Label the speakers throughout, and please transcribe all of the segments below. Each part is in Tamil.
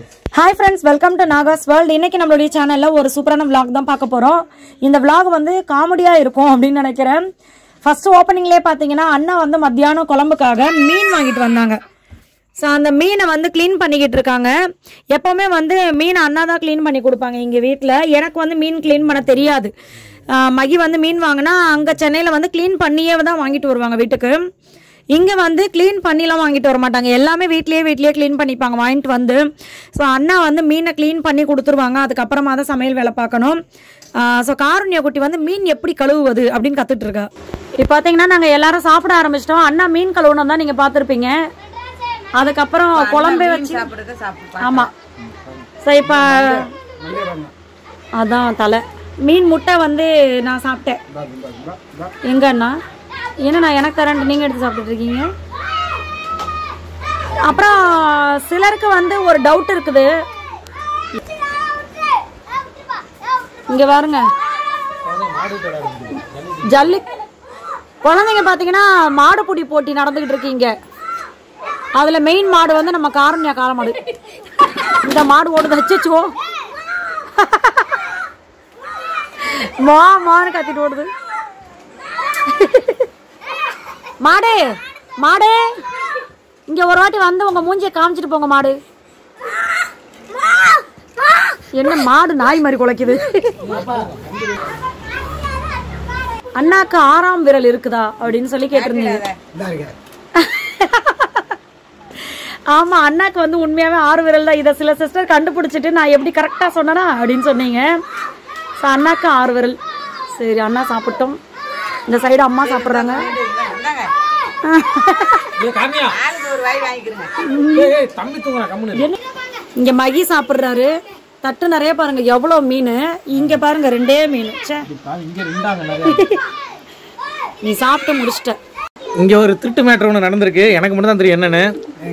Speaker 1: Hi friends welcome to Nagas world இன்னைக்கு நம்மளுடைய சேனலில் ஒரு சூப்பரான vlog தான் பார்க்க போகிறோம் இந்த vlog வந்து காமெடியாக இருக்கும் அப்படின்னு நினைக்கிறேன் ஃபர்ஸ்ட் ஓப்பனிங்லேயே பார்த்தீங்கன்னா அண்ணா வந்து மத்தியானம் குழம்புக்காக மீன் வாங்கிட்டு வந்தாங்க ஸோ அந்த மீனை வந்து க்ளீன் பண்ணிக்கிட்டு இருக்காங்க எப்போவுமே வந்து மீன் அண்ணா தான் க்ளீன் பண்ணி கொடுப்பாங்க இங்கே வீட்டில் எனக்கு வந்து மீன் க்ளீன் பண்ண தெரியாது ஆஹ் மகி வந்து மீன் வாங்கினா அங்கே சென்னையில் வந்து க்ளீன் பண்ணியே தான் வாங்கிட்டு வருவாங்க வீட்டுக்கு இங்கே வந்து க்ளீன் பண்ணிலாம் வாங்கிட்டு வர மாட்டாங்க எல்லாமே வீட்லேயே வீட்லேயே க்ளீன் பண்ணிப்பாங்க வாங்கிட்டு வந்து ஸோ அண்ணா வந்து மீனை க்ளீன் பண்ணி கொடுத்துருவாங்க அதுக்கப்புறமா தான் சமையல் வேலை பார்க்கணும் ஸோ காருண்யா குட்டி வந்து மீன் எப்படி கழுவுவது அப்படின்னு கற்றுட்டு இருக்கா இப்போ பார்த்தீங்கன்னா நாங்கள் எல்லாரும் சாப்பிட ஆரம்பிச்சிட்டோம் அண்ணா மீன் கழுவுனோம் தான் நீங்கள் பார்த்துருப்பீங்க அதுக்கப்புறம் குழம்பே வச்சு
Speaker 2: சாப்பிடுறதுக்கு சாப்பிட்டு
Speaker 1: ஆமாம் ஸோ இப்போ அதான் தலை மீன் முட்டை வந்து நான் சாப்பிட்டேன் எங்க அண்ணா என்ன நான் எனக்கு தரேன் நீங்கள் எடுத்து சாப்பிட்டுட்டு இருக்கீங்க அப்புறம் சிலருக்கு வந்து ஒரு டவுட் இருக்குது இங்க பாருங்க ஜல்லி குழந்தைங்க பார்த்தீங்கன்னா மாடுபிடி போட்டி நடந்துகிட்டு இருக்கீங்க அதுல மெயின் மாடு வந்து நம்ம காரண்யா காளை மாடு இந்த மாடு ஓடுது வச்சுச்சுவோ மா மான்னு கத்திட்டு ஓடுது மாடு மாடு இங்க ஒரு வாட்டி வந்து உங்க மூஞ்சிய காமிச்சிட்டு போங்க மாடு என்ன மாடு நாய் மாதிரி குலைக்குது அண்ணாக்கு ஆறாம் விரல் இருக்குதா அப்படின்னு சொல்லி கேட்டிருந்தீங்க ஆமா அண்ணாக்கு வந்து உண்மையாவே ஆறு விரல் தான் இதை சில சிஸ்டர் கண்டுபிடிச்சிட்டு நான் எப்படி கரெக்டா சொன்னனா அப்படின்னு சொன்னீங்க ஸோ அண்ணாக்கு ஆறு விரல் சரி அண்ணா சாப்பிட்டோம் இந்த சைடு அம்மா சாப்பிட்றாங்க
Speaker 2: இந்தாங்க
Speaker 3: ஏய், காமியா
Speaker 2: ஆளுக்கு ஒரு வாய் வாங்கிக்கிறேங்க
Speaker 3: ஏய், ஏய், தம்பி தூங்குறா கம்முனு இரு.
Speaker 1: இங்க மகி சாப்பிட்றாரு தட்டு நிறைய பாருங்க எவ்வளவு மீன் இங்க பாருங்க ரெண்டே மீன் ச்சே
Speaker 3: பாவி, இங்க ரெண்டாங்க நிறைய.
Speaker 1: நீ சாப்பிட்டு முடிச்சிட்ட
Speaker 3: இங்க ஒரு திருட்டு மேட்டர் ஒன்று நடந்திருக்கு எனக்கு மட்டும் தான் தெரியும் என்னன்னு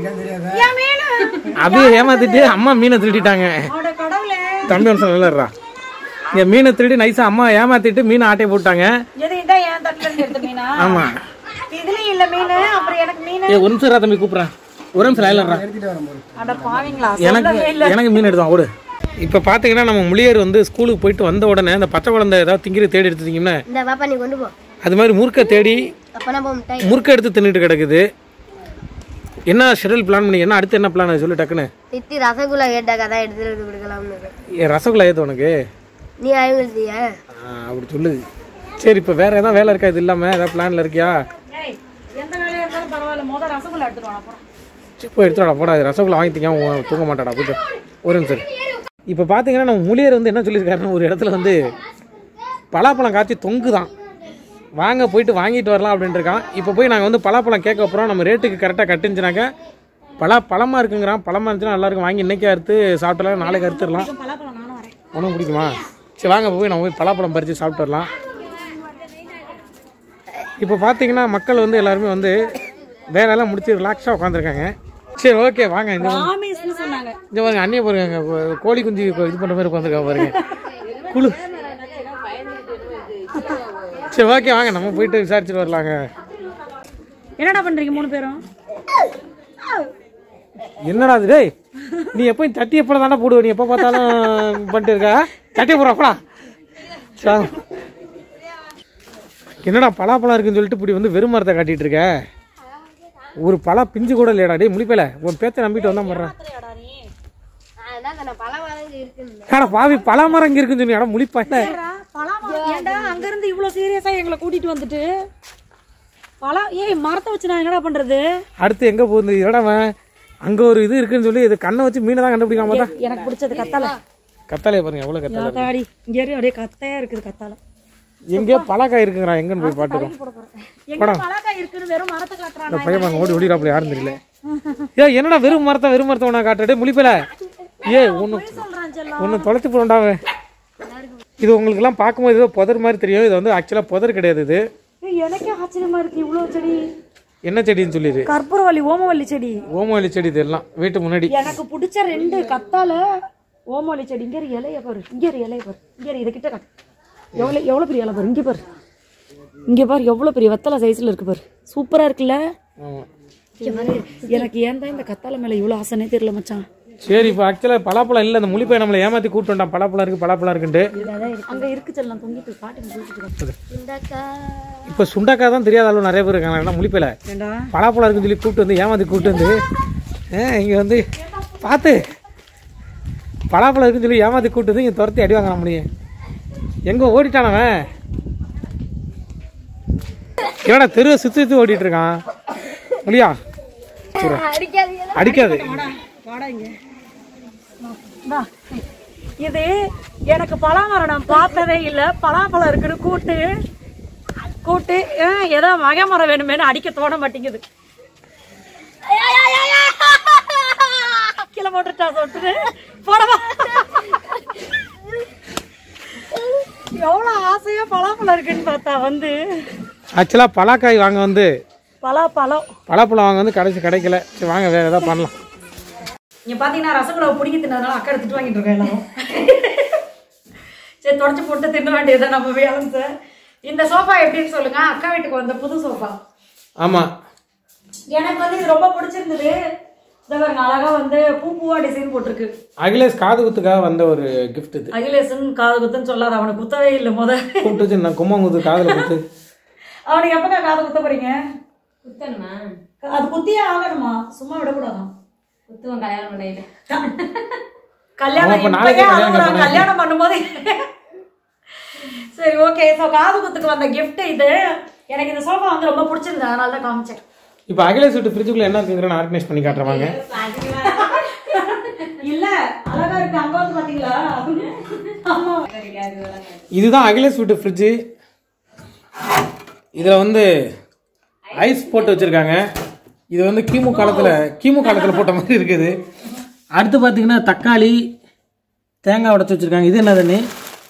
Speaker 3: அது ஏமாத்திட்டு அம்மா மீனை திருடிட்டாங்க தம்பி ஒரு நல்லறா இங்க மீனை திருடி நைஸா அம்மா ஏமாத்திட்டு மீனை ஆட்டையை போட்டாங்க
Speaker 1: எது இதான் என் தட்டுல இருந்து எடுத்த மீனா
Speaker 3: ஆமா
Speaker 1: இதுலயும் இல்ல மீன் அப்புறம் எனக்கு மீன்
Speaker 3: ஏ ஒரு நிமிஷம் இருடா தம்பி கூப்பிடுறேன் ஒரு நிமிஷம் லைன்லறா
Speaker 1: அட பாவீங்களா
Speaker 3: எனக்கு எனக்கு மீன் எடுத்தான் ஓடு இப்போ பார்த்தீங்கன்னா நம்ம முளியர் வந்து ஸ்கூலுக்கு போயிட்டு வந்த உடனே இந்த பச்சை குழந்தை ஏதாவது திங்கிற தேடி எடுத்துட்டீங்கன்னா
Speaker 4: இந்த பாப்பா நீ கொண்டு போ
Speaker 3: அது மாதிரி முறுக்கை தேடி
Speaker 4: அப்பனா போ மிட்டாய்
Speaker 3: முறுக்கை எடுத்து தின்னுட்டு கிடக்குது என்ன ஷெடியூல் பிளான் பண்ணி என்ன அடுத்து என்ன பிளான் சொல்லு டக்குன்னு
Speaker 4: தித்தி ரசகுல்லா கேட்டா கதை எடுத்துட்டு வந்து கொடுக்கலாம்னு
Speaker 3: ஏ ரசகுல்லா ஏத்து உனக்கு
Speaker 4: நீ அழுகுறதிய
Speaker 3: ஆ, அப்படி சொல்லுது சரி இப்போ வேற ஏதாவது வேலை இருக்கா இது இல்லாமல் ஏதாவது பிளான்ல இருக்கியா
Speaker 1: எந்த வேலையா இருந்தாலும் பரவாயில்ல முதல் ரசகுல்லா எடுத்துட்டு வாங்க அப்புறம்
Speaker 3: சரி, போய் எடுத்துடா போடா இது ரசகுல்லா வாங்கி திங்க அவன் தூங்க மாட்டாடா போயிட்டு ஒரு நிமிஷம் இப்போ பார்த்தீங்கன்னா நம்ம முளியர் வந்து என்ன சொல்லியிருக்காருன்னா ஒரு இடத்துல வந்து பலாப்பழம் காய்ச்சி தொங்குதான் வாங்க போயிட்டு வாங்கிட்டு வரலாம் அப்படின்ட்டு இருக்கான் இப்போ போய் நாங்கள் வந்து பலாப்பழம் கேட்க போகிறோம் நம்ம ரேட்டுக்கு கரெக்டாக கட்டுச்சுனாக்க பலா பழமாக இருக்குங்கிறான் பழமாக இருந்துச்சுன்னா நல்லா இருக்கும் வாங்கி இன்னைக்கே அறுத்து சாப்பிட்டலாம் நாளைக்கு அறுத்துடலாம்
Speaker 1: பலாப்பழம் நானும் வரேன்
Speaker 3: ஒன்றும் பிடிக்குமா சரி வாங்க போய் நம்ம போய் பலாப்பழம் பறித்து சாப்பிட்டு வரலாம் இப்போ பார்த்தீங்கன்னா மக்கள் வந்து எல்லாருமே வந்து வேலையெல்லாம் முடிச்சு ரிலாக்ஸாக உட்காந்துருக்காங்க சரி ஓகே வாங்க இந்த
Speaker 1: ராமேஷ்னு சொன்னாங்க
Speaker 3: இந்த பாருங்க அண்ணியை பாருங்க கோ- கோழி குஞ்சு கொ- இது பண்ணுற மாதிரி உட்காந்துருக்கா பாருங்க குழு சரி ஓகே வாங்க நம்ம போயிட்டு விசாரிச்சுட்டு வரலாங்க
Speaker 1: என்னடா பண்றீங்க மூணு பேரும்
Speaker 3: என்னடா இது டேய் நீ எப்போ தட்டி எப்போ தானே போடுவ நீ எப்போ பார்த்தாலும் பண்ணிட்டு இருக்கா தட்டி போடுறா சரி வாங்க. என்னடா பலாப்பழம் இருக்குன்னு சொல்லிட்டு இப்படி வந்து வெறும் மரத்தை காட்டிட்டு இருக்க ஒரு பழா பிஞ்சு கூட இல்லையாடா டேய் முடிப்பல உன் பேச்சை நம்பிட்டு வந்தா பண்றேன்
Speaker 4: நான் பல வாரங்க இருக்குன்னு
Speaker 3: ஆனா பாவி பலா மரம் இங்க இருக்குன்னு சொன்னியாடா முழிப்பா என்ன
Speaker 1: பலாமரம் ஏன்டா அங்க இருந்து இவ்வளவு சீரியஸா எங்களை கூட்டிட்டு வந்துட்டு பலா ஏய் மரத்தை வச்சு நான் என்னடா பண்றது
Speaker 3: அடுத்து எங்க போகுது இடவன் அங்க ஒரு இது இருக்குன்னு சொல்லி இது கண்ணை வச்சு மீனை தான் கண்டுபிடிக்காம பார்த்தா
Speaker 1: எனக்கு பிடிச்சது கத்தால
Speaker 3: கத்தாலே பாருங்க எவ்வளவு கத்தால
Speaker 1: தாடி இங்க இரு, அப்படியே கத்தையா இருக்குது கத்தால
Speaker 3: எங்கேயோ பலாக்காய் இருக்குங்கிறான் எங்கன்னு போய் பாட்டுக்கோ
Speaker 1: எங்க பலாக்காய் இருக்குன்னு வெறும் மரத்தை காட்டுறான்
Speaker 3: இந்த பையன் வாங்க ஓடி ஓடிடாப்புல யாரும் தெரியல ஏ என்னடா வெறும் மரத்தை வெறும் மரத்தை உன காட்டுறே முழிப்பல ஏ ஒன்று
Speaker 1: சொல்றான் செல்லம்
Speaker 3: ஒன்று தொலைச்சு போடாவே இது உங்களுக்கு எல்லாம் பார்க்கும்போது ஏதோ புதர் மாதிரி தெரியும் இது வந்து ஆக்சுவலாக புதர் கிடையாது இது
Speaker 1: ஏய், எனக்கே ஆச்சரியமா இருக்கு இவ்வளவு செடி
Speaker 3: என்ன செடின்னு சொல்லிடு
Speaker 1: கற்பூரவள்ளி ஓமவள்ளி செடி
Speaker 3: ஓமவல்லி செடி இது எல்லாம் வீட்டு முன்னாடி
Speaker 1: எனக்கு பிடிச்ச ரெண்டு கத்தால ஓமவள்ளி செடி இங்க இரு இலைய பாரு இங்க இரு இலைய பாரு இங்க இரு இதை கிட்ட காட்டு எவ்வளவு எவ்வளவு பெரிய இலை பாரு இங்க பாரு இங்க பாரு எவ்வளவு பெரிய வெத்தலை சைஸ்ல இருக்கு பாரு சூப்பரா இருக்குல்ல
Speaker 3: ஆமா
Speaker 1: எனக்கு ஏன் தான் இந்த கத்தாழை மேல இவ்வளவு ஆசைனே தெரியல மச்சான்
Speaker 3: சரி இப்போ ஆக்சுவலாக பலாப்பழம் இல்லை அந்த முழிப்பை நம்மளை ஏமாற்றி கூப்பிட்டு வந்தான் பலாப்பழம் இருக்குது பலாப்பழம் இருக்குன்ட்டு
Speaker 1: அங்க இருக்கு செல்லம் தொங்கிட்டு பாட்டு முடிச்சுட்டு
Speaker 4: இந்தக்கா
Speaker 3: இப்போ சுண்டக்காய் தான் தெரியாத அளவு நிறைய பேர் இருக்காங்க ஏன்னா முழிப்பில்
Speaker 1: ஏண்டா
Speaker 3: பலாப்பழம் இருக்குன்னு சொல்லி கூப்பிட்டு வந்து ஏமாற்றி கூப்பிட்டு வந்து இங்கே வந்து பார்த்து பலாப்பழம் இருக்குன்னு சொல்லி ஏமாற்றி கூப்பிட்டு வந்து இங்கே துரத்தி அடி வாங்க முடியும் எங்கே ஓடிட்டானவன் என்னடா தெருவை சுற்றி சுற்றி ஓடிட்டு இருக்கான் முடியா அடிக்காது
Speaker 1: வாடா இங்க வா. இது எனக்கு பலாமரம் நான் பார்த்ததே இல்ல பலாப்பழம் இருக்குன்னு கூட்டு கூட்டு ஆ, ஏதோ மகை மரம் வேணுமேனு அடிக்க தோண மாட்டேங்குது கீழே போட்டுட்டா சொல்லிட்டு போடவா எவ்வளவு ஆசையா பலாப்பழம் இருக்குன்னு பார்த்தா வந்து
Speaker 3: ஆக்சுவலாக பலாக்காய் வாங்க வந்து
Speaker 1: பலாப்பழம்
Speaker 3: பலாப்பழம் வாங்க வந்து கடைசி கிடைக்கல சரி வாங்க வேறு ஏதாவது பண்ணலாம்
Speaker 1: இங்க பாத்தீங்கன்னா ரசகுல்லாவை பிடிக்க தின்னதுனால அக்கா எடுத்துட்டு வாங்கிட்டு இருக்கோம் எல்லாரும் சரி தொடச்சு போட்டு தின்ன வேண்டியதுதான் நம்ம வேணும் சார் இந்த சோஃபா எப்படின்னு சொல்லுங்க அக்கா வீட்டுக்கு வந்த புது சோஃபா
Speaker 3: ஆமாம்
Speaker 1: எனக்கு வந்து இது ரொம்ப பிடிச்சிருந்தது இந்த பாருங்க அழகா வந்து பூ பூவா டிசைன் போட்டிருக்கு
Speaker 3: அகிலேஷ் காது குத்துக்காக வந்த ஒரு gift இது
Speaker 1: அகிலேசன் காது குத்துன்னு சொல்லாத அவனுக்கு குத்தவே இல்லை முத
Speaker 3: கூப்பிட்டு வச்சு நான் கும்மாங்குத்து காதில் குத்து
Speaker 1: அவனுக்கு எப்பக்கா காது குத்த போறீங்க
Speaker 5: குத்தணுமா
Speaker 1: அது குத்தியே ஆகணுமா சும்மா விடக்கூடாதாம்
Speaker 5: குத்துவன் கல்யாணம் பண்ணையில
Speaker 1: கல்யாணம்
Speaker 3: அப்ப நாளைக்கே
Speaker 1: இப்பயே
Speaker 3: கல்யாணம்
Speaker 1: அழுகுறாங்க, கல்யாணம் பண்ணும்போது சரி ஓகே ஸோ காது குத்துக்கு வந்த gift இது எனக்கு இந்த சோஃபா வந்து ரொம்ப பிடிச்சிருந்தது அதனால தான் காமிச்சேன்
Speaker 3: இப்போ அகிலேஷ் வீட்டு ஃப்ரிட்ஜுக்குள்ள என்ன இருக்குங்கிற நான் ஆர்கனைஸ் பண்ணி காட்டுறவாங்க
Speaker 1: இல்ல அழகா இருக்கு அங்க வந்து பாத்தீங்களா ஆமா
Speaker 3: இதுதான் அகிலேஷ் வீட்டு ஃப்ரிட்ஜு இதில் வந்து ஐஸ் போட்டு வச்சுருக்காங்க இது வந்து கிமு காலத்தில் கிமு காலத்தில் போட்ட மாதிரி இருக்குது அடுத்து பார்த்தீங்கன்னா தக்காளி தேங்காய் உடச்சி வச்சுருக்காங்க இது என்னதுன்னு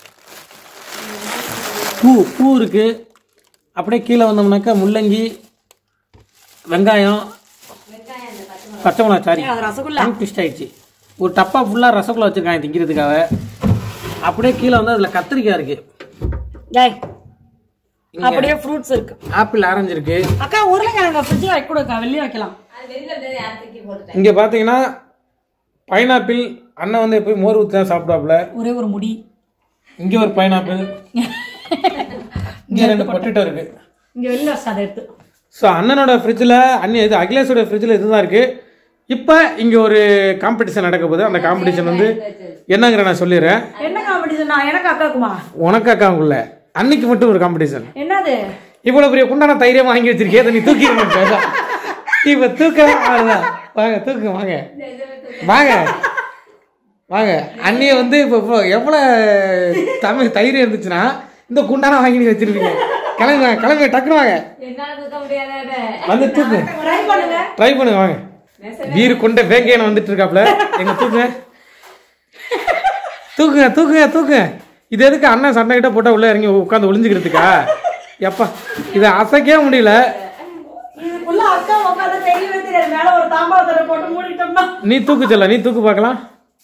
Speaker 3: பூ பூ இருக்குது அப்படியே கீழே வந்தோம்னாக்கா முள்ளங்கி வெங்காயம் பச்சை மிளகா சாரி
Speaker 1: அது ரசகுல்லா
Speaker 3: ட்விஸ்ட் ஆயிடுச்சு ஒரு டப்பா ஃபுல்லாக ரசகுல்லா வச்சுருக்காங்க திங்கிறதுக்காக அப்படியே கீழே வந்து அதில் கத்திரிக்காய் இருக்குது
Speaker 1: டேய் அப்படியே ஃப்ரூட்ஸ் இருக்கு
Speaker 3: ஆப்பிள் ஆரஞ்சு இருக்கு
Speaker 1: அக்கா உருளைக்கிழங்க ஃப்ரிட்ஜில் வைக்க கொடுக்கா வெளியே வைக்கலாம்
Speaker 3: இங்க பாத்தீங்கன்னா பைனாப்பிள் அண்ணன் வந்து எப்பயும் மோர் ஊற்றி தான் சாப்பிடுவாப்புல
Speaker 1: ஒரே ஒரு முடி
Speaker 3: இங்க ஒரு பைனாப்பிள் இங்க ரெண்டு பொட்டேட்டோ இருக்கு
Speaker 1: இங்க வெளியில வச்சு அதை எடுத்து
Speaker 3: ஸோ அண்ணனோட ஃப்ரிட்ஜில் அண்ணன் இது அகிலேஷோட ஃப்ரிட்ஜில் இதுதான் இருக்கு இப்போ இங்கே ஒரு காம்படிஷன் நடக்க போகுது அந்த காம்படிஷன் வந்து என்னங்கிற நான் சொல்லிடுறேன்
Speaker 1: என்ன காம்படிஷன் நான் எனக்கு அக்காக்குமா
Speaker 3: உனக்கு அக்காவுக்குள்ள அன்னைக்கு மட்டும் ஒரு காம்படிஷன்
Speaker 1: என்னது
Speaker 3: இவ்வளவு பெரிய குண்டான தைரியம் வாங்கி வச்சிருக்கே அதை நீ தூக்கிடணும் பேச இப்ப தூக்க அவ்வளவுதான். வாங்க தூக்கு வாங்க வாங்க வாங்க அண்ணிய வந்து இப்போ இப்போ எவ்வளவு தமிழ் தைரியம் இருந்துச்சுன்னா இந்த குண்டான வாங்கி நீ வச்சிருப்பீங்க கிளம்பி வாங்க கிளம்பி டக்குனு வாங்க
Speaker 5: என்னால தூக்க முடியாத
Speaker 3: வந்து தூக்கு
Speaker 1: ட்ரை பண்ணுங்க
Speaker 3: ட்ரை பண்ணுங்க வாங்க வீர் கொண்ட வேங்கையன வந்துட்டு இருக்காப்ல எங்க தூக்குங்க தூக்குங்க தூக்குங்க தூக்குங்க இது எதுக்கு அண்ணன் சண்டை கிட்ட போட்டா உள்ள இறங்கி உட்காந்து ஒளிஞ்சுக்கிறதுக்கா எப்பா இதை அசைக்கவே முடியல
Speaker 1: இதுக்குள்ள அக்கா உட்காந்து தெரியவே தெரியாது மேல ஒரு தாம்பாளத்தை போட்டு மூடிட்டோம்னா
Speaker 3: நீ தூக்கு செல்ல நீ தூக்கு பார்க்கலாம்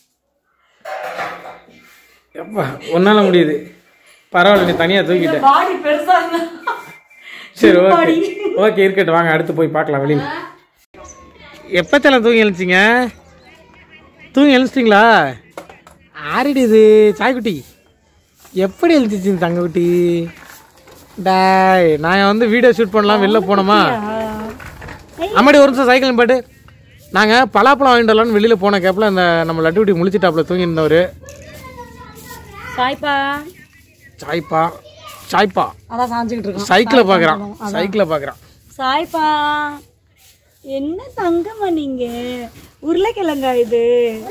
Speaker 3: எப்பா உன்னால முடியுது பரவாயில்ல நீ தனியா தூக்கிட்ட
Speaker 1: பாடி பெருசா இருந்தா
Speaker 3: சரி ஓகே ஓகே இருக்கட்டும் வாங்க அடுத்து போய் பார்க்கலாம் வெளியில் எப்பத்தெல்லாம் தூங்கி எழுச்சிங்க தூங்கி எழுச்சிட்டிங்களா ஆறிடு இது சாய்க்குட்டி எப்படி எழுச்சிச்சு இந்த தங்கக்குட்டி டாய் நான் வந்து வீடியோ ஷூட் பண்ணலாம் வெளில போனோமா அம்மாடி ஒரு நிமிஷம் சைக்கிள் பாட்டு நாங்கள் பலாப்பழம் வாங்கிட்டு வரலாம்னு வெளியில் போன கேப்பில் அந்த நம்ம லட்டுக்குட்டி முழிச்சிட்டாப்புல தூங்கி இருந்தவர்
Speaker 1: சாய்ப்பா
Speaker 3: சாய்ப்பா சாய்ப்பா
Speaker 1: அதான் சாஞ்சுக்கிட்டு இருக்கோம்
Speaker 3: சைக்கிளை பார்க்குறான் சைக்கிளை பார்க்குறான்
Speaker 1: சாய்ப்பா என்ன தங்கம்மா நீங்க உருளைக்கிழங்கா இது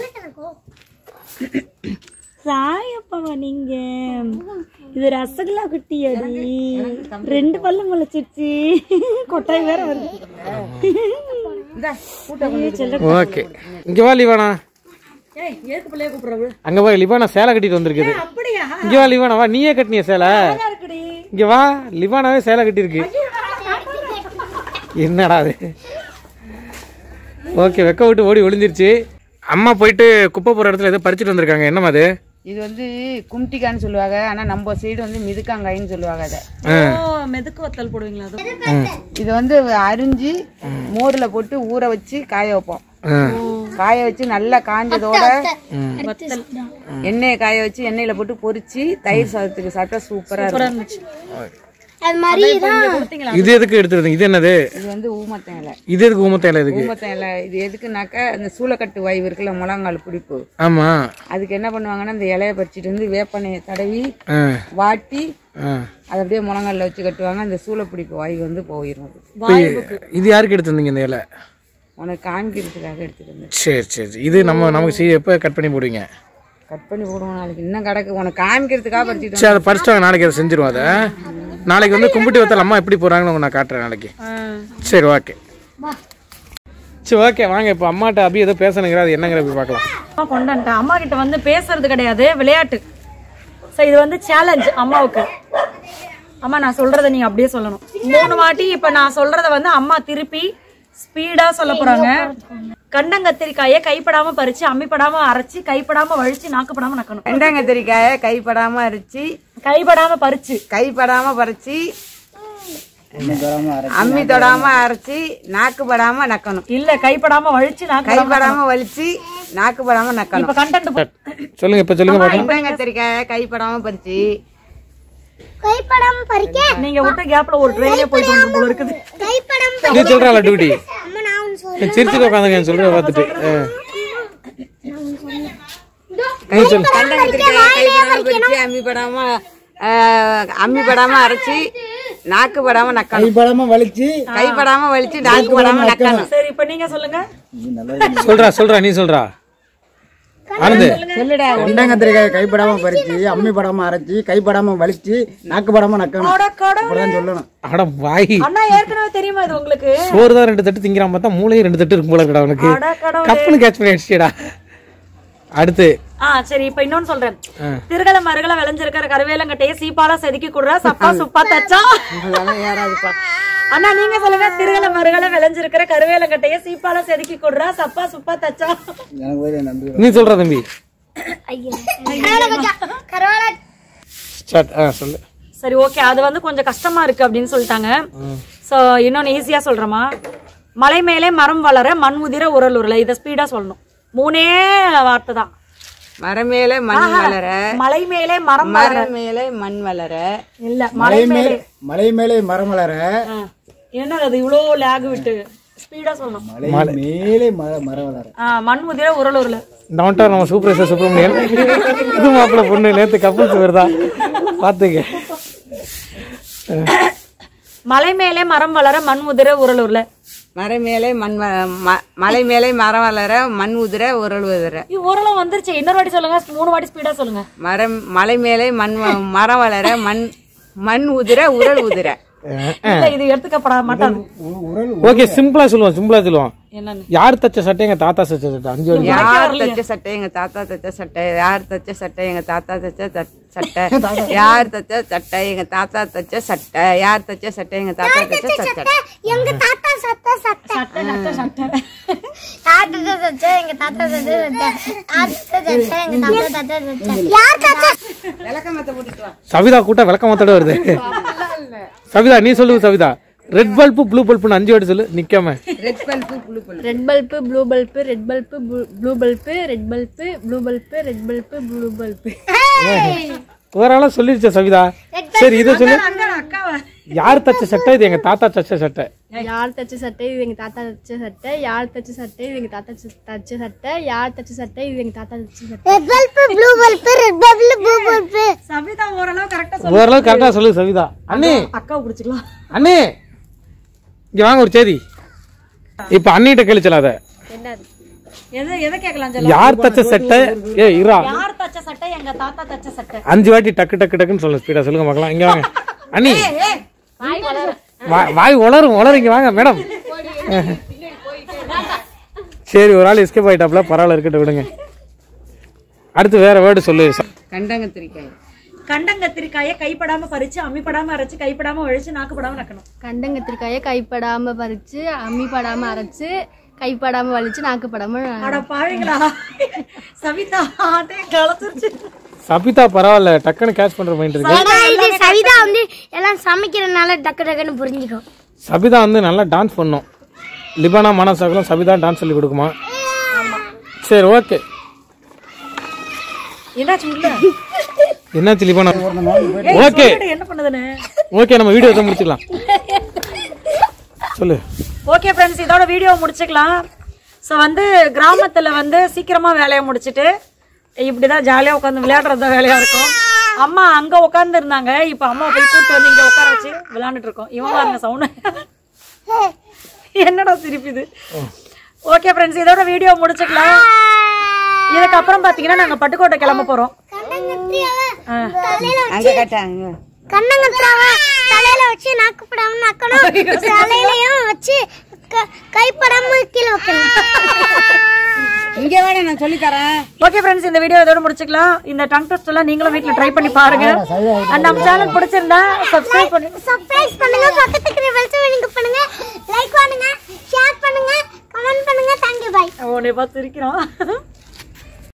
Speaker 1: சாயப்பாவா நீங்க இது ரசகுல்லா குட்டியாடி ரெண்டு பல்ல முளைச்சிருச்சு கொட்டாய் வேற வருது ஐயோ, செல்ல
Speaker 3: ஓகே இங்கே வா லிவானா
Speaker 1: ஏய் ஏத்து பிள்ளைய கூப்பிடுறது
Speaker 3: அங்கே வா லிவானா சேலை கட்டிட்டு வந்திருக்குது
Speaker 1: அப்படியா
Speaker 3: இங்கே வா லிவானா வா நீயே கட்டினிய சேலை
Speaker 1: நல்லா இருக்குடி
Speaker 3: இங்கே வா லிவானாவே சேலை கட்டியிருக்கு என்னடா அது ஓகே வெக்க விட்டு ஓடி ஒளிஞ்சிருச்சு அம்மா போயிட்டு குப்பை போகிற இடத்துல ஏதோ பறிச்சுட்டு வந்திருக்காங்க என்னம்மா அது
Speaker 2: இது வந்து கும்டிக்கான்னு சொல்லுவாங்க ஆனா நம்ம சைடு வந்து மிதுக்காங்காயின்னு சொல்லுவாங்க அதை
Speaker 1: ஓ மெதுக்கு வத்தல் போடுவீங்களா அது
Speaker 2: இது வந்து அரிஞ்சு மோர்ல போட்டு ஊற வச்சு காய வைப்போம்
Speaker 3: ஆ.
Speaker 2: காய வச்சு நல்லா காஞ்சதோட எண்ணெயை காய வச்சு எண்ணெயில போட்டு பொரிச்சு தயிர் சாதத்துக்கு சாப்பிட்டா சூப்பரா இருக்கும்
Speaker 4: அது மாதிரி தான்
Speaker 3: இது எதுக்கு எடுத்துருந்தீங்க இது என்னது
Speaker 2: இது வந்து ஊமத்தேலை
Speaker 3: இது எதுக்கு ஊமத்தேலை இதுக்கு
Speaker 2: ஊமத்தேலை இது எதுக்குனாக்கா அந்த சூளக்கட்டு வாய்வு இருக்குல்ல முழங்கால் பிடிப்பு
Speaker 3: ஆமா
Speaker 2: அதுக்கு என்ன பண்ணுவாங்கன்னா இந்த இலைய பறிச்சிட்டு வந்து வேப்பெண்ணெயை தடவி
Speaker 3: ஆ
Speaker 2: வாட்டி
Speaker 3: ஆ
Speaker 2: அதை அப்படியே முழங்கால்ல வச்சு கட்டுவாங்க அந்த சூளப்பிடிப்பு வாய்வு வந்து போயிடும் அது.
Speaker 3: இப்ப இது யாருக்கு எடுத்துருந்தீங்க இந்த இலை
Speaker 2: உனக்கு காமிக்கிறதுக்காக எடுத்துட்டு வந்தேன்
Speaker 3: சரி சரி இது நம்ம நமக்கு சீ எப்போ கட் பண்ணி போடுவீங்க
Speaker 2: கட் பண்ணி போடுவோம் நாளைக்கு இன்னும் கிடக்கு உனக்கு காமிக்கிறதுக்காக பறிச்சிட்டு
Speaker 3: சரி அதை பறிச்சுட்டு வாங்க, நாளைக்கு அதை செஞ்சிருவோம் அதை நாளைக்கு வந்து கும்பிட்டு வத்தல் அம்மா எப்படி போகிறாங்கன்னு நான் காட்டுறேன் நாளைக்கு சரி ஓகே சரி ஓகே வாங்க இப்போ அம்மாட்ட அபி ஏதோ பேசணுங்கிற அது என்னங்கிற போய் பார்க்கலாம்
Speaker 1: அம்மா கொண்டு வந்துட்டேன் அம்மா கிட்ட வந்து பேசுறது கிடையாது விளையாட்டு ஸோ இது வந்து சேலஞ்ச் அம்மாவுக்கு அம்மா நான் சொல்றத நீங்க அப்படியே சொல்லணும் மூணு வாட்டி இப்ப நான் சொல்றத வந்து அம்மா திருப்பி ஸ்பீடா சொல்ல போறாங்க கண்டங்கத்திரிக்காயை கைப்படாம பறிச்சு அம்மிப்படாம அரைச்சு கைப்படாம வழிச்சு நாக்குப்படாம நக்கணும்
Speaker 2: வெண்டங்கத்திரிக்காயை கைப்படாம அரைச்சி
Speaker 1: கைப்படாம பறிச்சு
Speaker 2: கைப்படாம பறிச்சு அம்மி தொடாம அரைச்சி நாக்கு படாம நக்கணும்
Speaker 1: இல்ல கைப்படாம வழிச்சு நாக்கு
Speaker 2: கைப்படாம வலிச்சு நாக்கு படாம நக்கணும்
Speaker 1: இப்ப கண்டென்ட்
Speaker 3: சொல்லுங்க இப்போ சொல்லுங்க பார்க்கலாம்
Speaker 2: வெண்டங்கத்திரிக்காயை கைப்படாம பறிச்சு
Speaker 4: கைப்படம் பறிக்க
Speaker 1: நீங்க விட்ட கேப்ல ஒரு ட்ரெயினே போயிட்டு வந்து போல இருக்குது
Speaker 4: கைப்படம்
Speaker 3: நீ சொல்கிறாள் டியூட்டி
Speaker 4: அம்மா நான் ஒண்ணு சொல்றேன்
Speaker 3: சிரிச்சுட்டு உட்காந்துங்க சொல்கிறத பார்த்துட்டு ஆ. நீ சொல்லு
Speaker 2: வெண்டங்கத்திரிக்காயை கைப்படாம பறிச்சு அம்மி படாம ஆஹ், அம்மி படாம அரைச்சி நாக்கு படாம நக்கணும்
Speaker 6: கைப்படாம வலிச்சு
Speaker 2: கைப்படாம வலிச்சு நாக்கு படாம நக்கணும்
Speaker 1: சரி இப்ப நீங்க சொல்லுங்க
Speaker 3: சொல்றா சொல்றா நீ சொல்றா ஆனந்து
Speaker 2: சொல்லுடா
Speaker 6: வெண்டங்கத்திரிக்காயை கைப்படாம பறிச்சு அம்மி படாம அரைச்சி கைப்படாம வலிச்சு நாக்கு படாம நக்கணும்
Speaker 1: அட கடவுளே.
Speaker 6: அப்படிதான் சொல்லணும்
Speaker 3: அட வாய்
Speaker 1: அண்ணா ஏற்கனவே தெரியுமா இது உங்களுக்கு
Speaker 3: சோறு தான் ரெண்டு தட்டு திங்கிறான் பார்த்தா மூளையும் ரெண்டு தட்டு இருக்கும் போல இருக்கடா அவனுக்கு
Speaker 1: அட கடவுளே.
Speaker 3: கப்புன்னு கேட்ச் பண்ணி அடிச்சிடா அடுத்து
Speaker 1: ஆ சரி இப்ப இன்னொன்னு சொல்றேன் திருகல மருகல விளைஞ்சிருக்கிற கருவேலங்கட்டைய சீப்பால செதுக்கி குடுறா சப்பா சுப்பா தச்சா
Speaker 2: யாராவதுப்பா
Speaker 1: அண்ணா நீங்க சொல்லுங்க திருகல மருகல விளைஞ்சிருக்கிற கருவேலங்கட்டைய சீப்பால செதுக்கி குடுறா சப்பா சுப்பா தச்சா
Speaker 6: எனக்கு போய் நம்பி
Speaker 3: நீ சொல்ற தம்பி
Speaker 4: கரவால
Speaker 3: ஸ்டார்ட் ஆ சொல்லு
Speaker 1: சரி ஓகே அது வந்து கொஞ்சம் கஷ்டமா இருக்கு அப்படின்னு சொல்லிட்டாங்க சோ இன்னொன்னு ஈஸியா சொல்றேமா மலை மேலே மரம் வளர மண் உதிர உரல் உருளை இதை ஸ்பீடா சொல்லணும் மூணே வார்த்தை தான்
Speaker 2: மரம் மேல மண் வளர
Speaker 1: மலை மேலே மரம் வளர
Speaker 2: மரம் மேல மண் வளர
Speaker 1: இல்ல மலை மேலே
Speaker 6: மலை மேலே மரம் வளர
Speaker 1: ஆ. என்ன அது இவ்வளோ லேக் விட்டு ஸ்பீடா சொல்லணும்
Speaker 6: மலை மேலே மர- மரம் வளர
Speaker 1: ஆ, மண் உதிர உரல் உருளை
Speaker 3: இந்த வந்துட்டார் நம்ம சூப்பர் சுப்பிரமணியன் இது மாப்பிள்ள பொண்ணு நேத்து கப்பல்ஸ் வருதா பாத்துக்க
Speaker 1: மலை மேலே மரம் வளர மண் உதிர உரல் உருளை
Speaker 2: மரம் மேலே மண் வ- ம- மலை மேலே மரம் வளர மண் உதிர உரல் உதிர
Speaker 1: இது உரலம் வந்துருச்சு இன்னொரு வாட்டி சொல்லுங்க மூணு வாட்டி ஸ்பீடா சொல்லுங்க
Speaker 2: மரம் மலை மேலே மண் வ- மரம் வளர மண் மண் உதிர உரல் உதிர
Speaker 1: இல்ல இது எடுத்துக்கப்பட மாட்டாது
Speaker 3: ஓகே சிம்பிளா சொல்லுவோம் சிம்பிளா சொல்லுவோம்
Speaker 1: என்னன்னு
Speaker 3: யார் தச்ச சட்டை எங்க தாத்தா தச்ச சட்டை அஞ்சு வழி
Speaker 2: யார் தச்ச சட்டை எங்க தாத்தா தச்ச சட்டை யார் தச்ச சட்டை எங்க தாத்தா தச்ச தச்- சட்டை யார் தச்ச சட்டை எங்க தாத்தா தச்ச சட்டை யார் தச்ச சட்டை எங்க தாத்தா தச்ச சட்டை
Speaker 4: எங்க தாத்தா சத்த சட்டை
Speaker 1: சட்டை சட்டை
Speaker 4: தாத்தா சட்டை எங்க தாத்தா சட்டை சட்டை தாத்தா சட்டை எங்க தாத்தா சட்டை சட்டை யார் தாத்தா
Speaker 2: விளக்கமத்த போட்டுட்டு வா
Speaker 3: சவிதா கூட்ட விளக்கமாத்தோட வருது சவிதா நீ சொல்லு சவிதா ரெட் பல்பு ப்ளூ பல்புன்னு அஞ்சு வாட்டி சொல்லு நிக்காம
Speaker 2: ரெட் பல்பு புழு bulb
Speaker 7: red bulb blue bulb red bulb blue bulb red bulb blue bulb red bulb blue bulb
Speaker 3: ஓராளா சொல்லிருச்ச சவிதா சரி இதை சொல்லு யார் தச்ச சட்டை இது எங்க தாத்தா தச்ச சட்டை
Speaker 7: யார் தச்ச சட்டை இது எங்க தாத்தா தச்ச சட்டை யார் தச்ச சட்டை இது எங்க தாத்தா தச்ச- தச்ச சட்டை யார் தச்ச சட்டை இது எங்க தாத்தா தச்ச சட்டை
Speaker 4: red bulb blue bulb red bulb blue bulb
Speaker 1: Savitha ஓரளவு கரெக்டா
Speaker 3: ஓரளவு கரெக்டா சொல்லு சவிதா அண்ணே
Speaker 1: அக்காவை பிடிச்சிக்கலாம்
Speaker 3: அண்ணே இங்க வாங்க ஒரு சேதி இப்ப அண்ணிட்ட கழிச்சல அத
Speaker 1: எதை எதை கேட்கலாம் சொல்ல
Speaker 3: யார் தச்ச சட்டை ஏ இரா
Speaker 1: யார் தச்ச சட்டை எங்க தாத்தா தச்ச சட்டை
Speaker 3: அஞ்சு வாட்டி டக்கு டக்கு டக்குன்னு சொல்லுங்க ஸ்பீடா சொல்லுங்க பார்க்கலாம் இங்க வாங்க அண்ணி வா- வாய் உளரும் உளரும் இங்க வாங்க மேடம் சரி ஒரு ஆள் எஸ்கேப் ஆயிட்டாப்ல பரவாயில்ல இருக்கட்டும் விடுங்க அடுத்து வேற வேர்டு சொல்லு
Speaker 2: கண்டங்கத்திரிக்காய்
Speaker 1: கண்டங்கத்திரிக்காயை கைப்படாம பறிச்சு அம்மிப்படாம அரைச்சு கைப்படாம வழிச்சு நாக்குப்படாம நக்கணும்
Speaker 7: கண்டங்கத்திரிக்காயை கைப்படாம பறிச்சு அம்மி படாம அரைச்சு கைப்படாம வலிச்சு நாக்கு படாம
Speaker 1: அட பாவீங்களா சவிதா அதே கலத்துருச்சு
Speaker 3: சபிதா பரவாயில்ல டக்குன்னு கேட்ச் பண்ற மைண்ட் இருக்கு
Speaker 4: இது சவிதா வந்து எல்லாம் சமைக்கிறதுனால டக்கு டக்குன்னு புரிஞ்சுக்கும்
Speaker 3: சபிதா வந்து நல்லா டான்ஸ் பண்ணும் லிபானா மனசாக்கெல்லாம் சபிதா டான்ஸ் சொல்லி கொடுக்குமா சரி ஓகே
Speaker 1: என்னாச்சு உள்ள
Speaker 3: என்ன சிலிப்பா நான் ஓகே
Speaker 1: என்ன பண்ணுதுன்னு
Speaker 3: ஓகே நம்ம வீடியோ தான் முடிச்சுக்கலாம் சொல்லு
Speaker 1: ஓகே ஃப்ரெண்ட்ஸ் இதோட வீடியோ முடிச்சுக்கலாம் ஸோ வந்து கிராமத்தில் வந்து சீக்கிரமாக வேலையை முடிச்சுட்டு இப்படி தான் ஜாலியாக உட்காந்து விளையாடுறது தான் வேலையாக இருக்கும் அம்மா அங்கே உட்காந்து இருந்தாங்க இப்போ அம்மா போய் கூப்பிட்டு வந்து இங்கே உட்கார வச்சு விளையாண்டுட்டு இருக்கோம் இவன் பாருங்க சவுண்டு என்னடா சிரிப்புது ஓகே ஃப்ரெண்ட்ஸ் இதோட வீடியோ முடிச்சுக்கலாம் இதுக்கப்புறம் பார்த்தீங்கன்னா நாங்கள் பட்டுக்கோட்டை கிளம்ப போகிறோம்
Speaker 2: அங்க கட்டாங்க
Speaker 4: கண்ணங்கத்துறாவ தலையில வச்சு நாக்கு படாம நக்கணும் தலையிலயும் வச்சு க- கைப்படாம கீழே வைக்கணும்
Speaker 2: இங்க வேணா நான் சொல்லி தரேன்
Speaker 1: ஓகே ஃப்ரெண்ட்ஸ் இந்த வீடியோ இதோட முடிச்சுக்கலாம் இந்த டங் டெஸ்ட் எல்லாம் நீங்களும் வீட்டில் ட்ரை பண்ணி பாருங்க அண்ட் நம்ம சேனல் பிடிச்சிருந்தா சப்ஸ்கிரைப் பண்ணி
Speaker 4: சர்ப்ரைஸ் பண்ணுங்க பக்கத்துக்கு வெளிச்சம் நீங்க பண்ணுங்க லைக் பண்ணுங்க ஷேர் பண்ணுங்க கமெண்ட் பண்ணுங்க தேங்க்யூ பை
Speaker 1: உன்னை பார்த்து இருக்கிறோம்